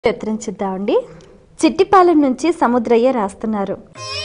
చిత్రించిద్దామండి చిట్టిపాలెం నుంచి సముద్రయ్య రాస్తున్నారు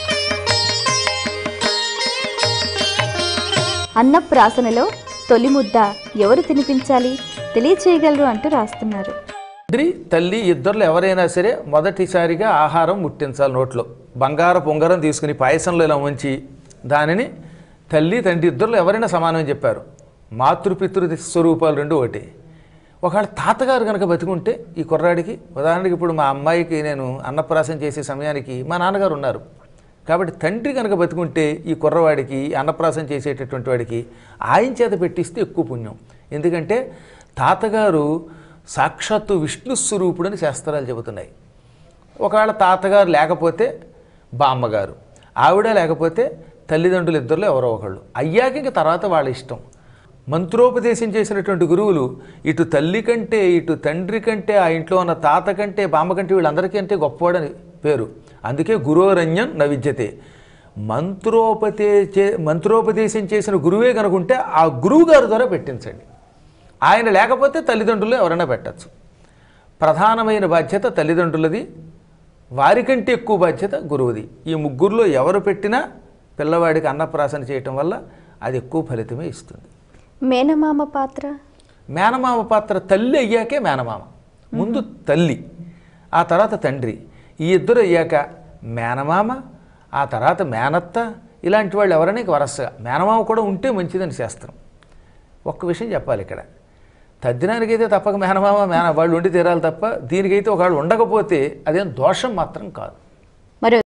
అన్నప్రాసనలో తొలి ముద్ద ఎవరు తినిపించాలి తెలియచేయగలరు అంటూ రాస్తున్నారు తండ్రి తల్లి ఇద్దరులో ఎవరైనా సరే మొదటిసారిగా ఆహారం ముట్టించాలి నోట్లో బంగార పొంగరం తీసుకుని పాయసంలో ఇలా ఉంచి దానిని తల్లి తండ్రి ఇద్దరులో ఎవరైనా సమానం చెప్పారు మాతృపితృ స్వరూపాలు రెండు ఒకటి ఒకవేళ తాతగారు కనుక బతికుంటే ఈ కుర్రాడికి ఉదాహరణకి ఇప్పుడు మా అమ్మాయికి నేను అన్నప్రాసం చేసే సమయానికి మా నాన్నగారు ఉన్నారు కాబట్టి తండ్రి కనుక బతుకుంటే ఈ కుర్రవాడికి అన్నప్రాసం చేసేటటువంటి వాడికి ఆయన చేత పెట్టిస్తే ఎక్కువ పుణ్యం ఎందుకంటే తాతగారు సాక్షాత్తు విష్ణు స్వరూపుడని శాస్త్రాలు చెబుతున్నాయి ఒకవేళ తాతగారు లేకపోతే బామ్మగారు ఆవిడ లేకపోతే తల్లిదండ్రులు ఇద్దరులో ఎవరో ఒకళ్ళు అయ్యాక ఇంక తర్వాత వాళ్ళ ఇష్టం మంత్రోపదేశం చేసినటువంటి గురువులు ఇటు తల్లి కంటే ఇటు తండ్రి కంటే ఆ ఇంట్లో ఉన్న తాత కంటే బామ్మ కంటే వీళ్ళందరికీ అంటే గొప్పవాడని పేరు అందుకే గురోరణ్యం న విద్యతే మంత్రోపదే చే మంత్రోపదేశం చేసిన గురువే కనుకుంటే ఆ గురువు గారి ద్వారా పెట్టించండి ఆయన లేకపోతే తల్లిదండ్రులు ఎవరైనా పెట్టచ్చు ప్రధానమైన బాధ్యత తల్లిదండ్రులది వారికంటే ఎక్కువ బాధ్యత గురువుది ఈ ముగ్గురులో ఎవరు పెట్టినా పిల్లవాడికి అన్నప్రాసన చేయటం వల్ల అది ఎక్కువ ఫలితమే ఇస్తుంది మేనమామ పాత్ర మేనమామ పాత్ర తల్లి అయ్యాకే మేనమామ ముందు తల్లి ఆ తర్వాత తండ్రి ఈ ఇద్దరు అయ్యాక మేనమామ ఆ తర్వాత మేనత్త ఇలాంటి వాళ్ళు ఎవరైనా ఇక వరసగా మేనమామ కూడా ఉంటే మంచిదని శాస్త్రం ఒక్క విషయం చెప్పాలి ఇక్కడ తద్దినానికైతే తప్పక మేనమామ మేన వాళ్ళు ఉండి తీరాలి తప్ప దీనికైతే ఒకవేళ ఉండకపోతే అదేం దోషం మాత్రం కాదు మరో